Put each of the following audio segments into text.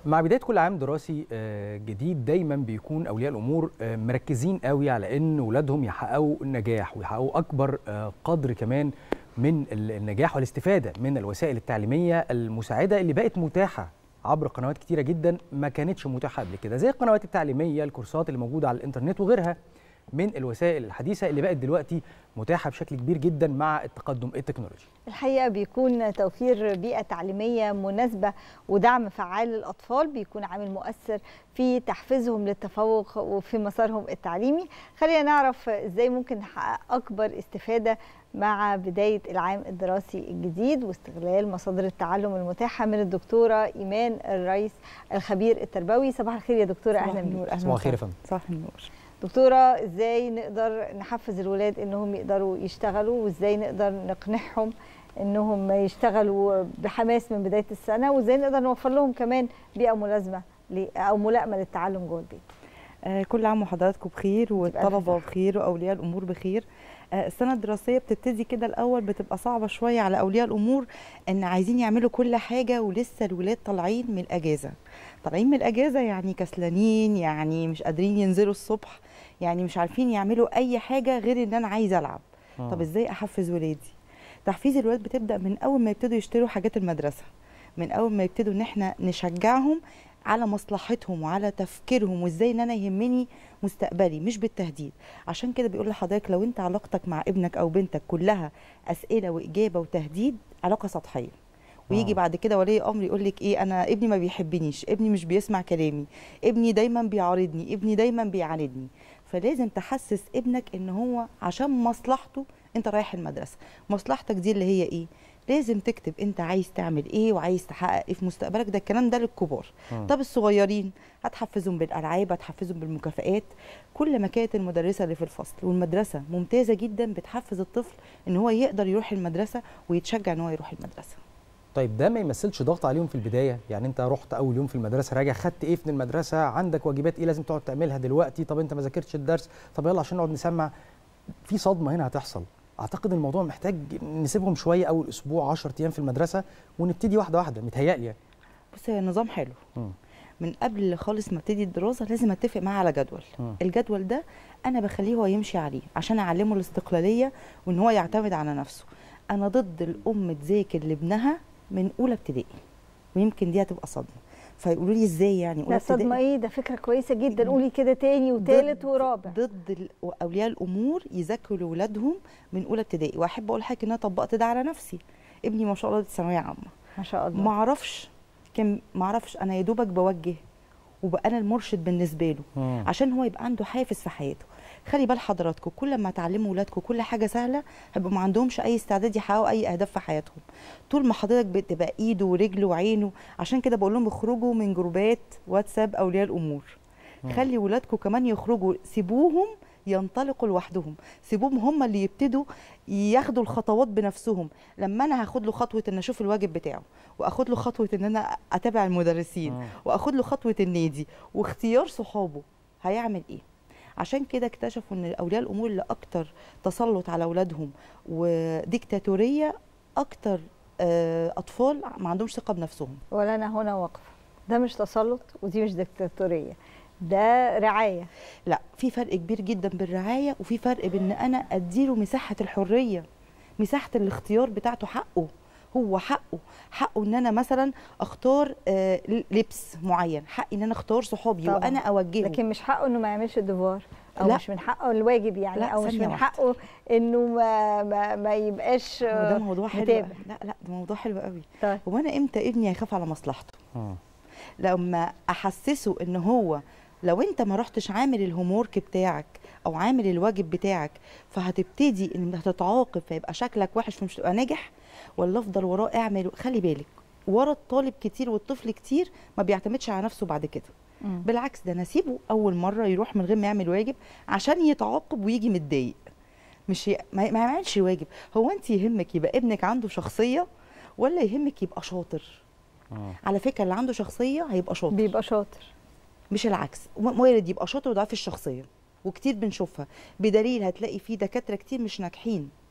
مع بدايه كل عام دراسي جديد دايما بيكون اولياء الامور مركزين قوي على ان اولادهم يحققوا النجاح ويحققوا اكبر قدر كمان من النجاح والاستفاده من الوسائل التعليميه المساعده اللي بقت متاحه عبر قنوات كتيره جدا ما كانتش متاحه قبل كده زي القنوات التعليميه الكورسات اللي موجوده على الانترنت وغيرها من الوسائل الحديثه اللي بقت دلوقتي متاحه بشكل كبير جدا مع التقدم التكنولوجي. الحقيقه بيكون توفير بيئه تعليميه مناسبه ودعم فعال للاطفال بيكون عامل مؤثر في تحفيزهم للتفوق وفي مسارهم التعليمي. خلينا نعرف ازاي ممكن نحقق اكبر استفاده مع بدايه العام الدراسي الجديد واستغلال مصادر التعلم المتاحه من الدكتوره ايمان الرئيس الخبير التربوي. صباح الخير يا دكتوره اهلا بيك. صباح الخير يا فندم. صباح النور. دكتوره ازاي نقدر نحفز الولاد انهم يقدروا يشتغلوا وازاي نقدر نقنعهم انهم يشتغلوا بحماس من بدايه السنه وازاي نقدر نوفر لهم كمان بيئه ملازمه او ملائمه للتعلم جوه البيت آه كل عام وحضراتكم بخير والطلبه بخير واولياء الامور بخير آه السنه الدراسيه بتبتدي كده الاول بتبقى صعبه شويه على اولياء الامور ان عايزين يعملوا كل حاجه ولسه الولاد طالعين من الاجازه طالعين من الاجازه يعني كسلانين يعني مش قادرين ينزلوا الصبح يعني مش عارفين يعملوا اي حاجه غير ان انا عايزه العب آه. طب ازاي احفز ولادي تحفيز الولاد بتبدا من اول ما يبتدوا يشتروا حاجات المدرسه من اول ما يبتدوا ان احنا نشجعهم على مصلحتهم وعلى تفكيرهم وازاي ان انا يهمني مستقبلي مش بالتهديد عشان كده بيقول لحضرتك لو انت علاقتك مع ابنك او بنتك كلها اسئله واجابه وتهديد علاقه سطحيه ويجي آه. بعد كده ولي امر يقول لك ايه انا ابني ما بيحبنيش ابني مش بيسمع كلامي ابني دايما بيعارضني ابني دايما بيعاندني فلازم تحسس ابنك ان هو عشان مصلحته انت رايح المدرسه مصلحتك دي اللي هي ايه لازم تكتب انت عايز تعمل ايه وعايز تحقق ايه في مستقبلك ده الكلام ده للكبار م. طب الصغيرين هتحفزهم بالالعاب هتحفزهم بالمكافئات كل ما كانت المدرسه اللي في الفصل والمدرسه ممتازه جدا بتحفز الطفل ان هو يقدر يروح المدرسه ويتشجع ان هو يروح المدرسه طيب ده ما يمثلش ضغط عليهم في البدايه يعني انت رحت اول يوم في المدرسه راجع خدت ايه من المدرسه عندك واجبات ايه لازم تقعد تعملها دلوقتي طب انت ما ذاكرتش الدرس طب يلا عشان نقعد نسمع في صدمه هنا هتحصل اعتقد الموضوع محتاج نسيبهم شويه اول اسبوع 10 ايام في المدرسه ونبتدي واحده واحده متهيألي يعني بص هي النظام حلو م. من قبل خالص ما ابتدي الدراسه لازم اتفق معاه على جدول م. الجدول ده انا بخليه هو يمشي عليه عشان اعلمه الاستقلاليه وان هو يعتمد على نفسه انا ضد الام تذاكر لابنها من اولى ابتدائي ويمكن دي هتبقى صدمه فيقولوا لي ازاي يعني اولى ابتدائي صدمه ايه ده فكره كويسه جدا قولي كده تاني وتالت ورابع ضد اولياء الامور يذاكروا لاولادهم من اولى ابتدائي واحب اقول لحضرتك ان انا طبقت ده على نفسي ابني ما شاء الله ثانويه عامه ما شاء الله ما اعرفش كان ما اعرفش انا يا دوبك بوجه وبقى انا المرشد بالنسبه له مم. عشان هو يبقى عنده حافز في حياته خلي بال حضراتكم كل ما تعلموا ولادكم كل حاجه سهله هيبقوا ما عندهمش اي استعداد يحققوا اي اهداف في حياتهم طول ما حضرتك بتبقى ايده ورجله وعينه عشان كده بقول لهم اخرجوا من جروبات واتساب اولياء الامور خلي ولادكم كمان يخرجوا سيبوهم ينطلقوا لوحدهم سيبوهم هم اللي يبتدوا ياخدوا الخطوات بنفسهم لما انا هاخد له خطوه ان اشوف الواجب بتاعه واخد له خطوه ان انا اتابع المدرسين واخد له خطوه النادي واختيار صحابه هيعمل ايه عشان كده اكتشفوا ان اولياء الامور اللي اكتر تسلط على اولادهم وديكتاتوريه اكتر اطفال ما عندهمش ثقه بنفسهم ولا انا هنا واقفه ده مش تسلط ودي مش ديكتاتوريه ده رعايه لا في فرق كبير جدا بالرعايه وفي فرق بان انا اديله مساحه الحريه مساحه الاختيار بتاعته حقه هو حقه حقه ان انا مثلا اختار آه لبس معين حقي ان انا اختار صحابي طبعا. وانا اوجهه لكن مش حقه انه ما يعملش الديفوار او لا. مش من حقه الواجب يعني لا او مش من حقه انه ما ما, ما يبقاش ده موضوع حلو لا لا ده موضوع حلو قوي طيب هو انا امتى ابني هيخاف على مصلحته م. لما احسسه ان هو لو انت ما رحتش عامل الهومورك بتاعك او عامل الواجب بتاعك فهتبتدي ان هتتعاقب فيبقى شكلك وحش فمش تبقى ناجح ولا افضل وراه اعمل خلي بالك ورا الطالب كتير والطفل كتير ما بيعتمدش على نفسه بعد كده مم. بالعكس ده انا اسيبه اول مره يروح من غير ما يعمل واجب عشان يتعاقب ويجي متضايق مش ي... ما يعملش واجب هو انت يهمك يبقى ابنك عنده شخصيه ولا يهمك يبقى شاطر آه. على فكره اللي عنده شخصيه هيبقى شاطر بيبقى شاطر مش العكس وارد يبقى شاطر وضعيف الشخصيه وكتير بنشوفها بدليل هتلاقي في دكاتره كتير مش ناجحين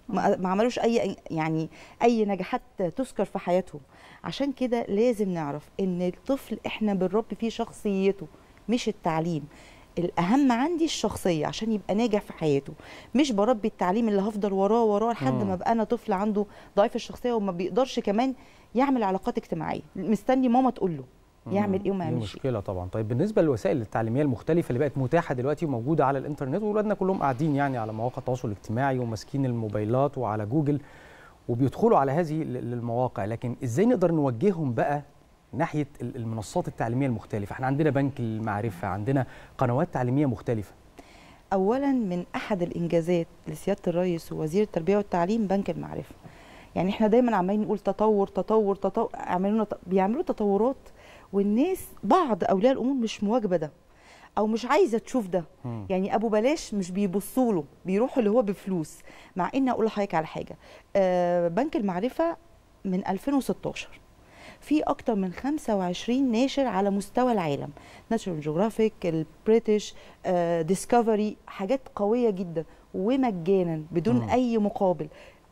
ما ما عملوش اي يعني اي نجاحات تذكر في حياتهم عشان كده لازم نعرف ان الطفل احنا بنربي فيه شخصيته مش التعليم الاهم عندي الشخصيه عشان يبقى ناجح في حياته مش بربي التعليم اللي هفضل وراه وراه لحد مم. ما ابقى انا طفل عنده ضعيف الشخصيه وما بيقدرش كمان يعمل علاقات اجتماعيه مستني ماما تقول له يعمل ايه وما دي يعملش إيه. مشكله طبعا طيب بالنسبه للوسائل التعليميه المختلفه اللي بقت متاحه دلوقتي وموجوده على الانترنت واولادنا كلهم قاعدين يعني على مواقع التواصل الاجتماعي وماسكين الموبايلات وعلى جوجل وبيدخلوا على هذه ال- المواقع لكن ازاي نقدر نوجههم بقى ناحيه ال- المنصات التعليميه المختلفه احنا عندنا بنك المعرفه عندنا قنوات تعليميه مختلفه اولا من احد الانجازات لسياده الرئيس ووزير التربيه والتعليم بنك المعرفه يعني احنا دايما عمالين نقول تطور تطور تطور عملونا بيعملوا تطورات والناس بعض اولياء الامور مش مواجبه ده او مش عايزه تشوف ده مم. يعني ابو بلاش مش بيبصوا له بيروحوا اللي هو بفلوس مع ان اقول لحضرتك على حاجه آه بنك المعرفه من 2016 في اكتر من 25 ناشر على مستوى العالم ناشونال جيوغرافيك البريتش ديسكفري حاجات قويه جدا ومجانا بدون مم. اي مقابل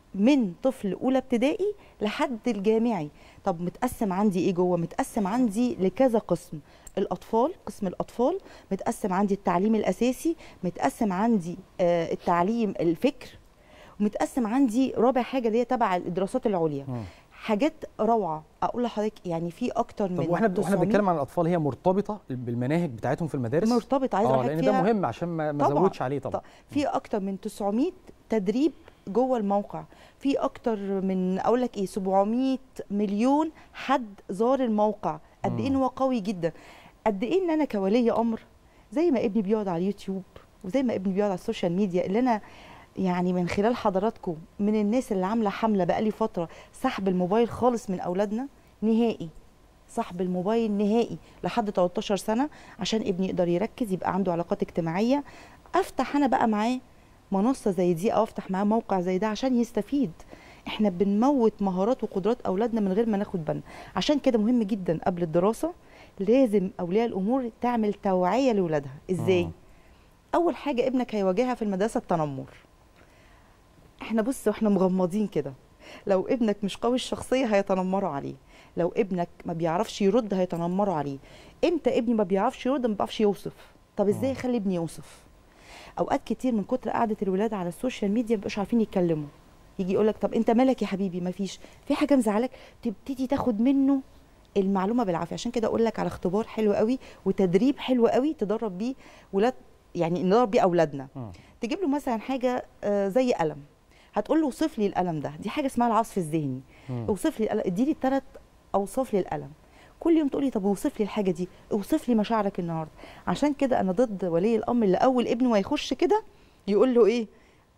من طفل اولى ابتدائي لحد الجامعي طب متقسم عندي ايه جوه متقسم عندي لكذا قسم الاطفال قسم الاطفال متقسم عندي التعليم الاساسي متقسم عندي آه، التعليم الفكر ومتقسم عندي رابع حاجه اللي هي تبع الدراسات العليا مم. حاجات روعه اقول لحضرتك يعني في اكتر من طب واحنا واحنا 900 بنتكلم عن الاطفال هي مرتبطه بالمناهج بتاعتهم في المدارس مرتبط عايزه اه اقول لان لك ده فيها مهم عشان ما ما طبعاً. ازودش عليه طبعا طب في اكتر من 900 تدريب جوه الموقع في اكتر من اقول لك ايه 700 مليون حد زار الموقع قد ايه ان هو قوي جدا قد ايه ان انا كولي امر زي ما ابني بيقعد على اليوتيوب وزي ما ابني بيقعد على السوشيال ميديا اللي انا يعني من خلال حضراتكم من الناس اللي عامله حمله بقالي فتره سحب الموبايل خالص من اولادنا نهائي سحب الموبايل نهائي لحد 13 سنه عشان ابني يقدر يركز يبقى عنده علاقات اجتماعيه افتح انا بقى معاه منصه زي دي او افتح معاه موقع زي ده عشان يستفيد احنا بنموت مهارات وقدرات اولادنا من غير ما ناخد بالنا عشان كده مهم جدا قبل الدراسه لازم اولياء الامور تعمل توعيه لاولادها ازاي مم. اول حاجه ابنك هيواجهها في المدرسه التنمر احنا بص واحنا مغمضين كده لو ابنك مش قوي الشخصيه هيتنمروا عليه لو ابنك ما بيعرفش يرد هيتنمروا عليه امتى ابني ما بيعرفش يرد ما بيعرفش يوصف طب ازاي مم. اخلي ابني يوصف اوقات كتير من كتر قعده الولاد على السوشيال ميديا مبقاش عارفين يتكلموا يجي يقول لك طب انت مالك يا حبيبي ما فيش في حاجه مزعلك تبتدي تاخد منه المعلومه بالعافيه عشان كده اقول لك على اختبار حلو قوي وتدريب حلو قوي تدرب بيه ولاد يعني ندرب بيه اولادنا مم. تجيب له مثلا حاجه آه، زي قلم هتقول له اوصف لي القلم ده دي حاجه اسمها العصف الذهني مم. اوصف لي القلم اديني الثلاث اوصاف للقلم كل يوم تقولي طب اوصف لي الحاجه دي اوصف لي مشاعرك النهارده عشان كده انا ضد ولي الامر اللي اول ابنه ما يخش كده يقول له ايه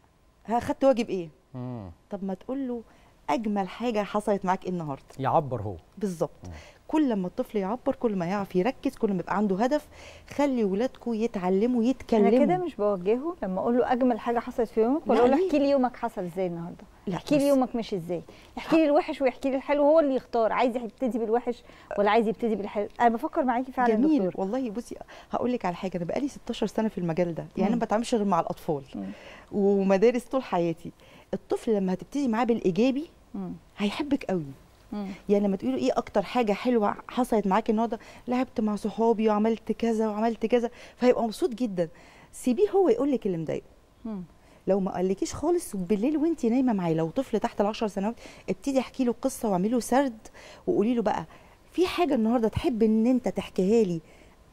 ها خدت واجب ايه مم. طب ما تقول له اجمل حاجه حصلت معاك ايه النهارده يعبر هو بالظبط مم. كل لما الطفل يعبر كل ما يعرف يركز كل ما يبقى عنده هدف خلي ولادكم يتعلموا انا يتكلموا كده مش بوجهه لما اقول له اجمل حاجه حصلت في يومك ولا لا، اقول له ليه؟ احكي لي يومك حصل ازاي النهارده لا احكي لي بس- يومك ماشي ازاي احكي لي الوحش ويحكي لي الحلو هو اللي يختار عايز يبتدي بالوحش ولا عايز يبتدي بالحلو انا بفكر معاكي فعلا يا جميل دكتور والله بصي هقول لك على حاجه انا بقالي 16 سنه في المجال ده يعني مم. انا ما بتعاملش غير مع الاطفال مم. ومدارس طول حياتي الطفل لما هتبتدي معاه بالايجابي مم. هيحبك قوي مم. يعني لما تقولوا ايه اكتر حاجه حلوه حصلت معاكي النهارده لعبت مع صحابي وعملت كذا وعملت كذا فهيبقى مبسوط جدا سيبيه هو يقول لك اللي مضايقه مم. لو ما قالكيش خالص بالليل وانت نايمه معاه لو طفل تحت العشر سنوات ابتدي احكي له قصه واعملي له سرد وقولي له بقى في حاجه النهارده تحب ان انت تحكيها لي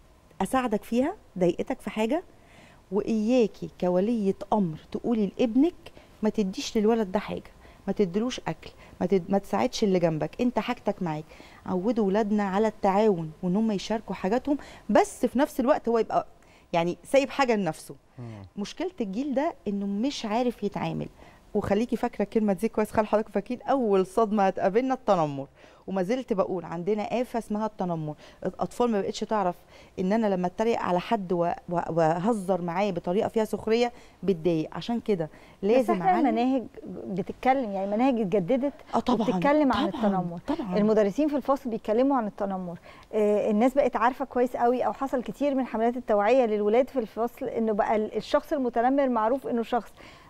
اساعدك فيها ضايقتك في حاجه واياكي كوليه امر تقولي لابنك ما تديش للولد ده حاجه ما تدلوش اكل ما, تد... ما تساعدش اللي جنبك انت حاجتك معاك عودوا ولادنا على التعاون وان هم يشاركوا حاجاتهم بس في نفس الوقت هو يبقى يعني سايب حاجه لنفسه مم. مشكله الجيل ده انه مش عارف يتعامل وخليكي فاكره الكلمه دي كويس خلي حضرتك فاكرين اول صدمه هتقابلنا التنمر وما زلت بقول عندنا آفة اسمها التنمر الأطفال ما بقتش تعرف إن أنا لما أتريق على حد و- و- وأهزر معاه بطريقة فيها سخرية بتضايق عشان كده بس لازم احنا أعلم- المناهج بتتكلم يعني مناهج اتجددت اه طبعا وبتتكلم عن طبعاً، التنمر. طبعا المدرسين في الفصل بيتكلموا عن التنمر آه، الناس بقت عارفه كويس قوي او حصل كتير من حملات التوعيه للولاد في الفصل انه بقى ال- الشخص المتنمر معروف انه شخص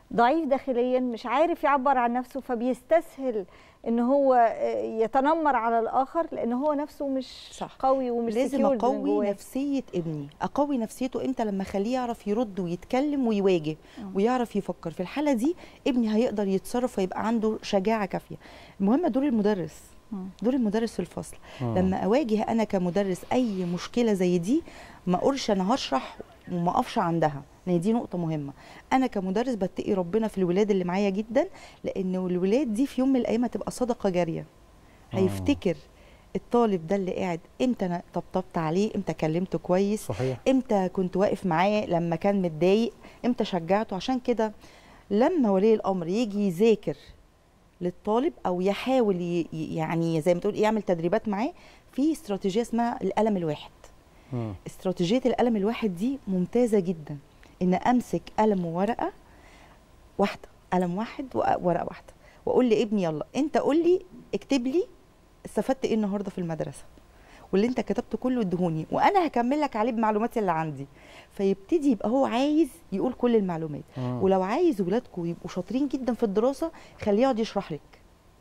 ضعيف داخليا مش عارف يعبر عن نفسه فبيستسهل ان هو آه، يتنمر على الاخر لان هو نفسه مش صح. قوي ومش لازم secured من اقوي جواه. نفسيه ابني اقوي نفسيته امتى لما اخليه يعرف يرد ويتكلم ويواجه ويعرف يفكر في الحاله دي ابني هيقدر يتصرف ويبقى عنده شجاعه كافيه المهم دور المدرس مم. دور المدرس في الفصل مم. لما اواجه انا كمدرس اي مشكله زي دي ما اقولش انا هشرح وما اقفش عندها لان دي نقطه مهمه انا كمدرس بتقي ربنا في الولاد اللي معايا جدا لان الولاد دي في يوم من الايام هتبقى صدقه جاريه مم. هيفتكر الطالب ده اللي قاعد امتى انا طبطبت عليه امتى كلمته كويس صحيح امتى كنت واقف معاه لما كان متضايق امتى شجعته عشان كده لما ولي الامر يجي يذاكر للطالب او يحاول ي- ي- يعني زي ما تقول يعمل تدريبات معاه في استراتيجيه اسمها القلم الواحد مم. استراتيجيه القلم الواحد دي ممتازه جدا ان امسك قلم وورقه واحده قلم واحد وورقه واحده واقول لابني يلا انت قول لي اكتب لي استفدت ايه النهارده في المدرسه واللي انت كتبته كله ادهوني وانا هكمل لك عليه بمعلوماتي اللي عندي فيبتدي يبقى هو عايز يقول كل المعلومات مم. ولو عايز ولادكم يبقوا شاطرين جدا في الدراسه خليه يقعد يشرح لك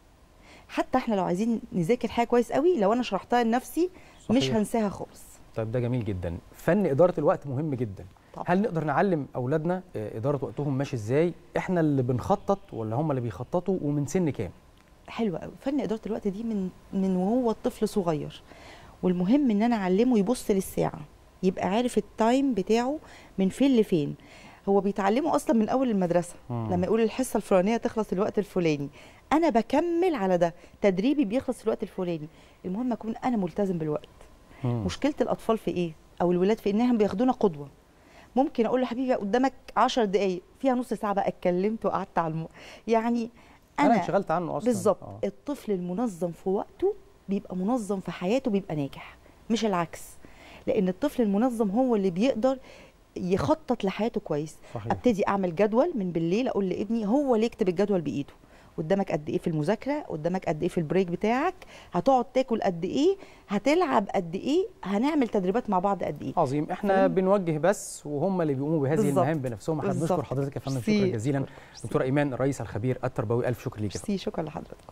حتى احنا لو عايزين نذاكر حاجه كويس قوي لو انا شرحتها لنفسي مش صحيح. هنساها خالص طيب ده جميل جدا فن اداره الوقت مهم جدا طبعا. هل نقدر نعلم اولادنا آه، اداره وقتهم ماشي ازاي احنا اللي بنخطط ولا هم اللي بيخططوا ومن سن كام حلوه قوي فن اداره الوقت دي من من وهو الطفل صغير والمهم ان انا اعلمه يبص للساعه يبقى عارف التايم بتاعه من فين لفين هو بيتعلمه اصلا من اول المدرسه مم. لما يقول الحصه الفلانيه تخلص الوقت الفلاني انا بكمل على ده تدريبي بيخلص الوقت الفلاني المهم اكون انا ملتزم بالوقت مم. مشكله الاطفال في ايه او الولاد في انهم بياخدونا قدوه ممكن اقول له حبيبي قدامك 10 دقائق فيها نص ساعه بقى اتكلمت وقعدت على الم... يعني انا انا انشغلت عنه اصلا بالظبط آه. الطفل المنظم في وقته بيبقى منظم في حياته بيبقى ناجح مش العكس لان الطفل المنظم هو اللي بيقدر يخطط لحياته كويس صحيح ابتدي اعمل جدول من بالليل اقول لابني هو اللي يكتب الجدول بايده قدامك قد ايه في المذاكره قدامك قد ايه في البريك بتاعك هتقعد تاكل قد ايه هتلعب قد ايه هنعمل تدريبات مع بعض قد ايه عظيم احنا فاهم؟ بنوجه بس وهم اللي بيقوموا بهذه بالظبط. المهام بنفسهم احنا بنشكر بالظبط. حضرتك يا فندم ميرسي. شكرا جزيلا دكتوره ايمان الرئيس الخبير التربوي الف شكر ليك يا فندم. ميرسي شكرا لحضرتك